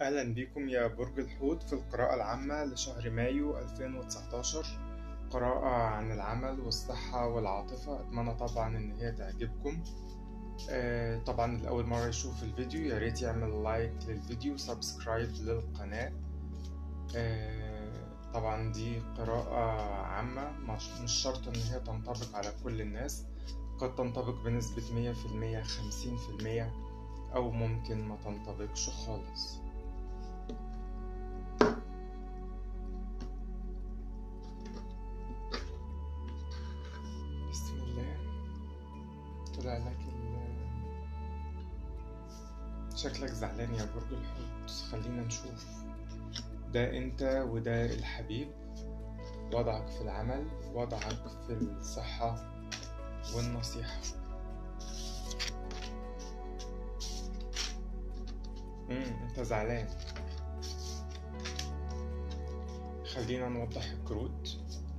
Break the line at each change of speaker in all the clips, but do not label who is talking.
أهلا بكم يا برج الحوت في القراءة العامة لشهر مايو 2019 قراءة عن العمل والصحة والعاطفة أتمنى طبعا إن هي تعجبكم آه، طبعا لأول مرة يشوف الفيديو يا ريت يعمل لايك للفيديو سبسكرايب للقناة آه، طبعا دي قراءة عامة مش مش شرط إن هي تنطبق على كل الناس قد تنطبق بنسبة مية في المية خمسين في المية أو ممكن ما تنطبقش خالص بسم الله طلع لك ال شكلك زعلان يا برج الحوت خلينا نشوف ده انت وده الحبيب وضعك في العمل وضعك في الصحة والنصيحة امم انت زعلان خلينا نوضح الكروت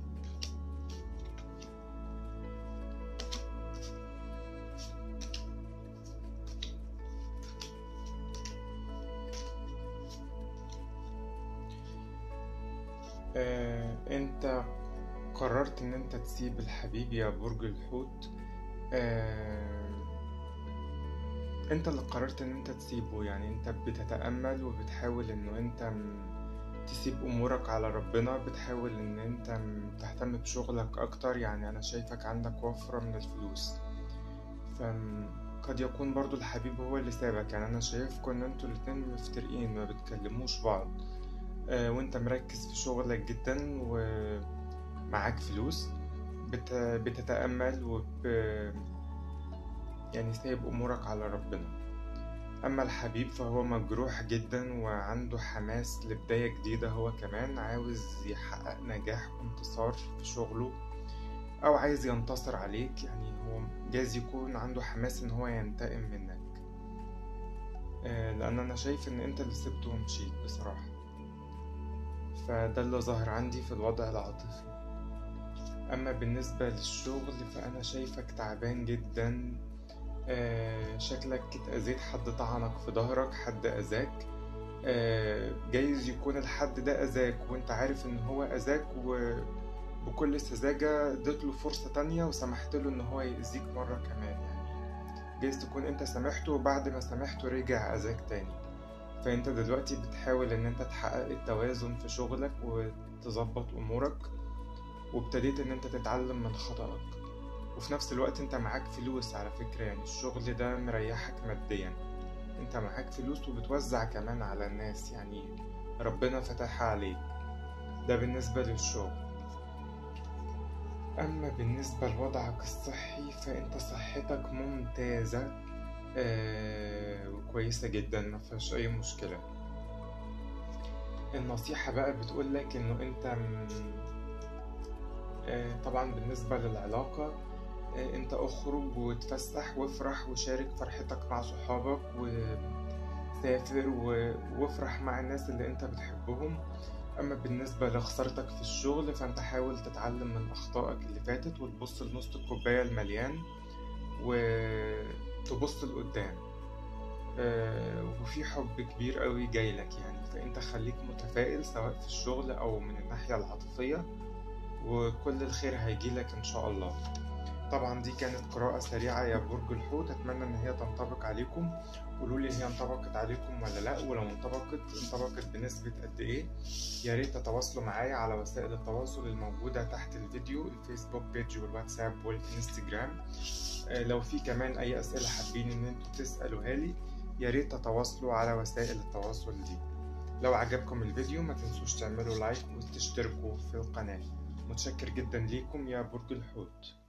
آه، انت قررت ان انت تسيب الحبيب يا برج الحوت آه، انت اللي قررت ان انت تسيبه يعني انت بتتأمل وبتحاول انه انت م- تسيب امورك على ربنا بتحاول ان انت م- تهتم بشغلك اكتر يعني انا شايفك عندك وفرة من الفلوس فقد يكون برضو الحبيب هو اللي سابك يعني انا شايفكم ان انتوا الاتنين مفترقين ما بتكلموش بعض آه، وانت مركز في شغلك جدا ومعاك فلوس بت... بتتأمل وب... يعني سايب أمورك على ربنا أما الحبيب فهو مجروح جدا وعنده حماس لبداية جديدة هو كمان عاوز يحقق نجاح وانتصار في شغله أو عايز ينتصر عليك يعني هو جايز يكون عنده حماس إن هو ينتقم منك آه، لأن أنا شايف إن أنت اللي سبته ومشيت بصراحة فده اللي ظاهر عندي في الوضع العاطفي أما بالنسبة للشغل فأنا شايفك تعبان جدا آه، شكلك اتأذيت حد طعنك في ظهرك حد أذاك آه، جايز يكون الحد ده أذاك وانت عارف ان هو أذاك وبكل سذاجة اديت له فرصة تانية وسمحت له ان هو يأذيك مرة كمان يعني جايز تكون انت سامحته وبعد ما سامحته رجع أذاك تاني فانت دلوقتي بتحاول ان انت تحقق التوازن في شغلك وتظبط امورك وابتديت ان انت تتعلم من خطأك وفي نفس الوقت انت معاك فلوس على فكرة يعني الشغل ده مريحك ماديا انت معاك فلوس وبتوزع كمان على الناس يعني ربنا فتحها عليك ده بالنسبة للشغل أما بالنسبة لوضعك الصحي فأنت صحتك ممتازة آه وكويسة جدا مفيهاش أي مشكلة النصيحة بقى بتقولك إنه أنت م- آه طبعا بالنسبة للعلاقة آه أنت أخرج وتفسح وافرح وشارك فرحتك مع صحابك وسافر و- وافرح مع الناس اللي أنت بتحبهم أما بالنسبة لخسارتك في الشغل فأنت حاول تتعلم من أخطائك اللي فاتت وتبص لنص الكوباية المليان وتبص لقدام آه، وفي حب كبير قوي جاي لك يعني فأنت خليك متفائل سواء في الشغل أو من الناحية العاطفية وكل الخير هيجيلك إن شاء الله طبعا دي كانت قراءة سريعة يا برج الحوت أتمنى إن هي تنطبق عليكم قولوا لي هي انطبقت عليكم ولا لأ ولو انطبقت انطبقت بنسبة قد إيه يا ريت تتواصلوا معايا على وسائل التواصل الموجودة تحت الفيديو الفيسبوك بيج والواتساب والانستجرام آه، لو في كمان أي أسئلة حابين إن انتوا تسألوها لي يا ريت تتواصلوا على وسائل التواصل دي لو عجبكم الفيديو ما تنسوش تعملوا لايك وتشتركوا في القناة متشكر جدا ليكم يا برج الحوت